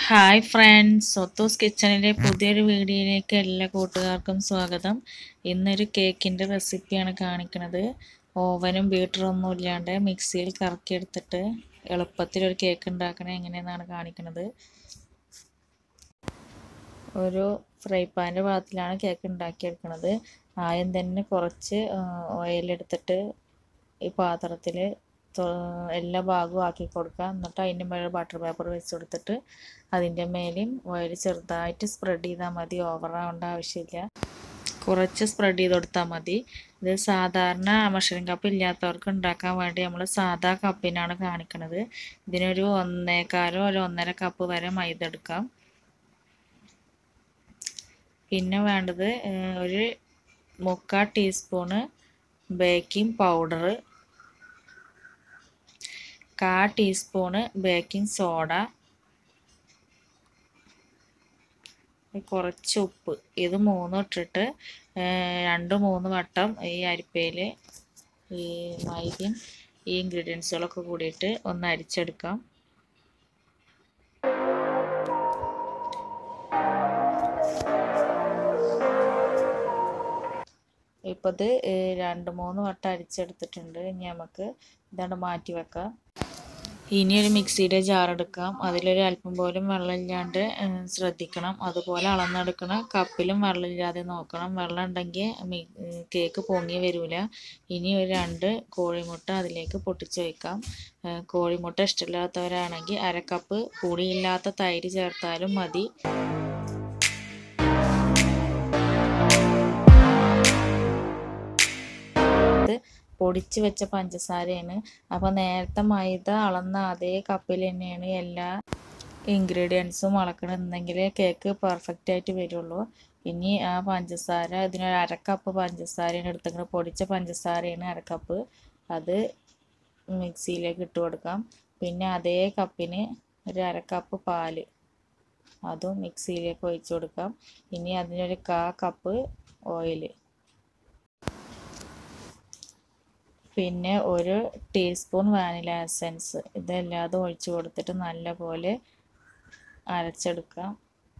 hi friends ഒത്തൂസ് കിച്ചണിൻ്റെ പുതിയൊരു വീഡിയോയിലേക്ക് എല്ലാ കൂട്ടുകാർക്കും സ്വാഗതം ഇന്നൊരു കേക്കിൻ്റെ റെസിപ്പിയാണ് കാണിക്കുന്നത് ഓവനും ബീറ്ററൊന്നും ഇല്ലാണ്ട് മിക്സിയിൽ കറക്കിയെടുത്തിട്ട് എളുപ്പത്തിൽ ഒരു കേക്ക് ഉണ്ടാക്കണത് എങ്ങനെയെന്നാണ് കാണിക്കുന്നത് ഒരു ഫ്രൈ പാൻ്റെ ഭാഗത്തിലാണ് കേക്ക് ഉണ്ടാക്കിയെടുക്കുന്നത് ആദ്യം തന്നെ കുറച്ച് ഓയിലെടുത്തിട്ട് ഈ പാത്രത്തിൽ എല്ലാ ഭാഗവും ആക്കി കൊടുക്കുക എന്നിട്ട് അതിൻ്റെ മേലെ ബട്ടർ പേപ്പർ വെച്ച് കൊടുത്തിട്ട് അതിൻ്റെ മേലെയും ഓയിൽ ചെറുതായിട്ട് സ്പ്രെഡ് ചെയ്താൽ മതി ഓവറാവേണ്ട ആവശ്യമില്ല കുറച്ച് സ്പ്രെഡ് ചെയ്ത് കൊടുത്താൽ മതി ഇത് സാധാരണ മെഷറിംഗ് കപ്പ് ഇല്ലാത്തവർക്ക് ഉണ്ടാക്കാൻ വേണ്ടി നമ്മൾ സാധാ കപ്പിനാണ് കാണിക്കുന്നത് ഇതിനൊരു ഒന്നേകാലോ ഒരു ഒന്നര കപ്പ് വരെ മൈദ എടുക്കാം പിന്നെ വേണ്ടത് ഒരു മുക്കാൽ ടീസ്പൂണ് ബേക്കിംഗ് പൗഡർ കാ ടീസ്പൂണ് ബേക്കിംഗ് സോഡ കുറച്ച് ഉപ്പ് ഇത് മൂന്നും ഇട്ടിട്ട് രണ്ട് മൂന്ന് വട്ടം ഈ അരിപ്പയിൽ ഈ മൈദയും ഈ ഇൻഗ്രീഡിയൻസുകളൊക്കെ കൂടിയിട്ട് ഒന്ന് അരിച്ചെടുക്കാം ഇപ്പോൾ ഇത് രണ്ട് മൂന്ന് വട്ടം അരിച്ചെടുത്തിട്ടുണ്ട് ഇനി നമുക്ക് ഇതാണ്ട് മാറ്റി വെക്കാം ഇനി ഒരു മിക്സിയുടെ ജാർ എടുക്കാം അതിലൊരു അല്പം പോലും വെള്ളമില്ലാണ്ട് ശ്രദ്ധിക്കണം അതുപോലെ അളന്നെടുക്കണ കപ്പിലും വെള്ളമില്ലാതെ നോക്കണം വെള്ളം ഉണ്ടെങ്കിൽ കേക്ക് പൊങ്ങി വരില്ല ഇനി ഒരു രണ്ട് കോഴിമുട്ട അതിലേക്ക് പൊട്ടിച്ച് വയ്ക്കാം കോഴിമുട്ട ഇഷ്ടമില്ലാത്തവരാണെങ്കിൽ അര കപ്പ് പുളിയില്ലാത്ത തൈര് ചേർത്താലും മതി പൊടിച്ച് വെച്ച പഞ്ചസാരയാണ് അപ്പോൾ നേരത്തെ മൈദ അളന്ന അതേ കപ്പിൽ തന്നെയാണ് എല്ലാ ഇൻഗ്രീഡിയൻസും അളക്കണമെന്നെങ്കിൽ കേക്ക് പെർഫെക്റ്റ് ആയിട്ട് വരുള്ളൂ ഇനി ആ പഞ്ചസാര ഇതിനൊരു അരക്കപ്പ് പഞ്ചസാരയാണ് എടുത്തിട്ട് പൊടിച്ച പഞ്ചസാരയാണ് അരക്കപ്പ് അത് മിക്സിയിലേക്ക് ഇട്ട് കൊടുക്കാം പിന്നെ അതേ കപ്പിന് ഒരു അരക്കപ്പ് പാല് അതും മിക്സിയിലേക്ക് ഒഴിച്ചു കൊടുക്കാം ഇനി അതിനൊരു കാ കപ്പ് ഓയിൽ പിന്നെ ഒരു ടീസ്പൂൺ വാനില എസൻസ് ഇതെല്ലാതും ഒഴിച്ച് കൊടുത്തിട്ട് നല്ലപോലെ അരച്ചെടുക്കാം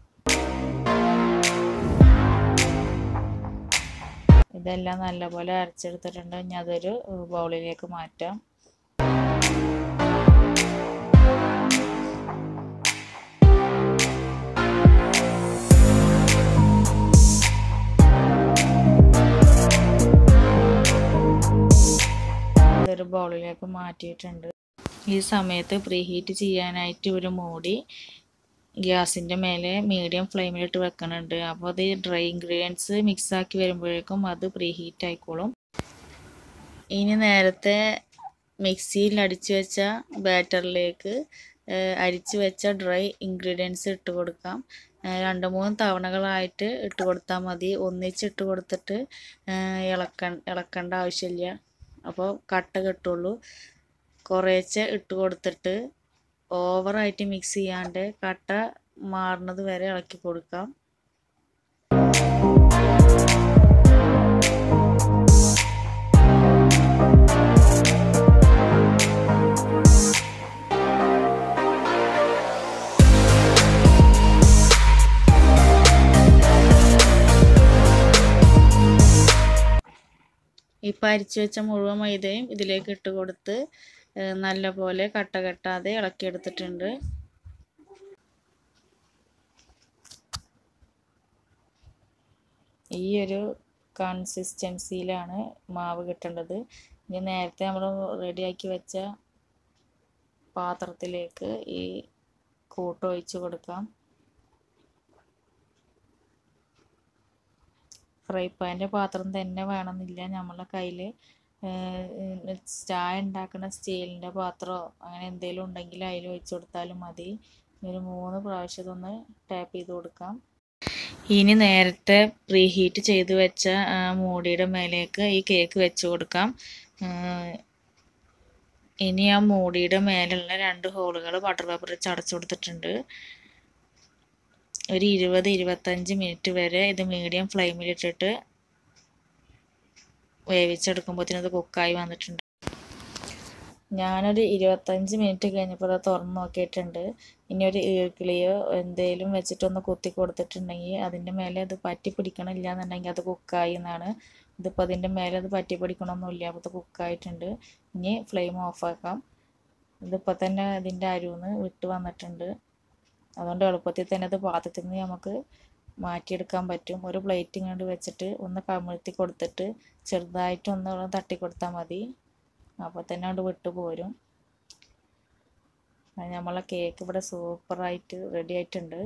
ഇതെല്ലാം നല്ലപോലെ അരച്ചെടുത്തിട്ടുണ്ട് ഇനി അതൊരു ബൗളിലേക്ക് മാറ്റാം ഇതൊരു ബൗളിലേക്ക് മാറ്റിയിട്ടുണ്ട് ഈ സമയത്ത് പ്രീ ഹീറ്റ് ചെയ്യാനായിട്ട് ഒരു മൂടി ഗ്യാസിൻ്റെ മേലെ മീഡിയം ഫ്ലെയിമിലിട്ട് വെക്കുന്നുണ്ട് അപ്പോൾ അത് ഡ്രൈ ഇൻഗ്രീഡിയൻസ് മിക്സാക്കി വരുമ്പോഴേക്കും അത് പ്രീ ഹീറ്റ് ആയിക്കോളും ഇനി നേരത്തെ മിക്സിയിൽ അടിച്ചു വെച്ച ബാറ്ററിലേക്ക് അരിച്ചു വെച്ച ഡ്രൈ ഇൻഗ്രീഡിയൻസ് ഇട്ട് കൊടുക്കാം രണ്ട് മൂന്ന് തവണകളായിട്ട് ഇട്ട് കൊടുത്താൽ മതി ഒന്നിച്ച് ഇട്ട് കൊടുത്തിട്ട് ഇളക്ക ഇളക്കേണ്ട ആവശ്യമില്ല അപ്പോൾ കട്ട കിട്ടുള്ളൂ കുറേശ്ശെ ഇട്ട് കൊടുത്തിട്ട് ഓവറായിട്ട് മിക്സ് ചെയ്യാണ്ട് കട്ട മാറുന്നത് വരെ ഇളക്കി കൊടുക്കാം ഇപ്പം അരിച്ചു വെച്ച മുഴുവൻ മൈദയും ഇതിലേക്ക് ഇട്ട് കൊടുത്ത് നല്ലപോലെ കട്ട കെട്ടാതെ ഇളക്കിയെടുത്തിട്ടുണ്ട് ഈ ഒരു കൺസിസ്റ്റൻസിയിലാണ് മാവ് കിട്ടേണ്ടത് ഇനി നേരത്തെ നമ്മൾ റെഡിയാക്കി വെച്ച പാത്രത്തിലേക്ക് ഈ കൂട്ട് ഒഴിച്ച് കൊടുക്കാം ഫ്രൈ പാൻ്റെ പാത്രം തന്നെ വേണമെന്നില്ല നമ്മളെ കയ്യിൽ ചായ ഉണ്ടാക്കുന്ന സ്റ്റീലിൻ്റെ പാത്രമോ അങ്ങനെ എന്തെങ്കിലും ഉണ്ടെങ്കിൽ അതിൽ ഒഴിച്ചു കൊടുത്താലും മതി ഒരു മൂന്ന് പ്രാവശ്യം ഇതൊന്ന് ടാപ്പ് ചെയ്ത് കൊടുക്കാം ഇനി നേരത്തെ പ്രീ ഹീറ്റ് ചെയ്ത് വെച്ച മൂടിയുടെ മേലേക്ക് ഈ കേക്ക് വെച്ച് കൊടുക്കാം ഇനി ആ മൂടിയുടെ മേലുള്ള രണ്ട് ഹോളുകൾ ബട്ടർ പേപ്പർ വെച്ച് അടച്ചു കൊടുത്തിട്ടുണ്ട് ഒരു ഇരുപത് ഇരുപത്തഞ്ച് മിനിറ്റ് വരെ ഇത് മീഡിയം ഫ്ലെയിമിലിട്ടിട്ട് വേവിച്ചെടുക്കുമ്പോഴത്തേനും അത് കുക്കായി വന്നിട്ടുണ്ട് ഞാനൊരു ഇരുപത്തഞ്ച് മിനിറ്റ് കഴിഞ്ഞപ്പോൾ അത് തുറന്ന് നോക്കിയിട്ടുണ്ട് ഇനി ഒരു ഈർക്കിളിയോ എന്തെങ്കിലും വെച്ചിട്ടൊന്ന് കുത്തി കൊടുത്തിട്ടുണ്ടെങ്കിൽ അതിൻ്റെ മേലെ അത് പറ്റി പിടിക്കണില്ല എന്നുണ്ടെങ്കിൽ അത് കുക്കായി എന്നാണ് ഇതിപ്പോൾ അതിൻ്റെ മേലെ അത് പറ്റി പിടിക്കണമൊന്നുമില്ല അപ്പോൾ ഇത് കുക്കായിട്ടുണ്ട് ഇനി ഫ്ലെയിം ഓഫാക്കാം ഇതിപ്പോൾ തന്നെ ഇതിൻ്റെ അരുന്ന് വിട്ട് വന്നിട്ടുണ്ട് അതുകൊണ്ട് എളുപ്പത്തിൽ തന്നെ അത് പാത്രത്തിൽ നിന്ന് നമുക്ക് മാറ്റിയെടുക്കാൻ പറ്റും ഒരു പ്ലേറ്റ് ഇങ്ങോട്ട് വെച്ചിട്ട് ഒന്ന് കമിഴ്ത്തി കൊടുത്തിട്ട് ചെറുതായിട്ട് ഒന്ന് തട്ടി കൊടുത്താൽ മതി അപ്പോൾ തന്നെ അവിടെ വിട്ടു പോരും നമ്മളെ കേക്ക് ഇവിടെ സൂപ്പറായിട്ട് റെഡി ആയിട്ടുണ്ട്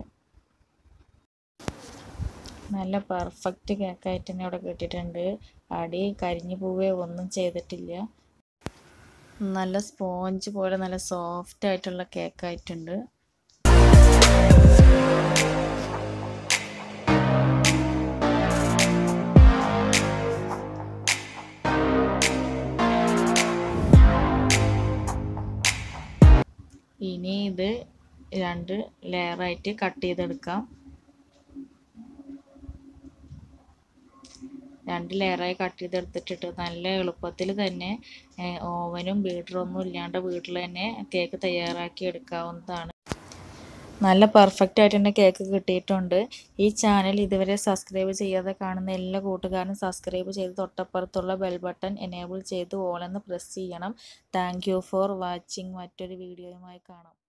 നല്ല പെർഫെക്റ്റ് കേക്കായിട്ട് തന്നെ ഇവിടെ കിട്ടിയിട്ടുണ്ട് അടി കരിഞ്ഞു പോവേ ഒന്നും ചെയ്തിട്ടില്ല നല്ല സ്പോഞ്ച് പോലെ നല്ല സോഫ്റ്റ് ആയിട്ടുള്ള കേക്കായിട്ടുണ്ട് ഇനി ഇത് രണ്ട് ലെയറായിട്ട് കട്ട് ചെയ്തെടുക്കാം രണ്ട് ലെയറായി കട്ട് ചെയ്തെടുത്തിട്ടിട്ട് നല്ല എളുപ്പത്തിൽ തന്നെ ഓവനും ബീറ്ററൊന്നും ഇല്ലാണ്ട് വീട്ടിൽ തന്നെ കേക്ക് തയ്യാറാക്കി എടുക്കാവുന്നതാണ് നല്ല പെർഫെക്റ്റ് ആയിട്ട് തന്നെ കേക്ക് കിട്ടിയിട്ടുണ്ട് ഈ ചാനൽ ഇതുവരെ സബ്സ്ക്രൈബ് ചെയ്യാതെ കാണുന്ന എല്ലാ കൂട്ടുകാരും സബ്സ്ക്രൈബ് ചെയ്ത് തൊട്ടപ്പുറത്തുള്ള ബെൽ ബട്ടൺ എനേബിൾ ചെയ്ത് ഓളെന്ന് പ്രസ് ചെയ്യണം താങ്ക് ഫോർ വാച്ചിങ് മറ്റൊരു വീഡിയോയുമായി കാണാം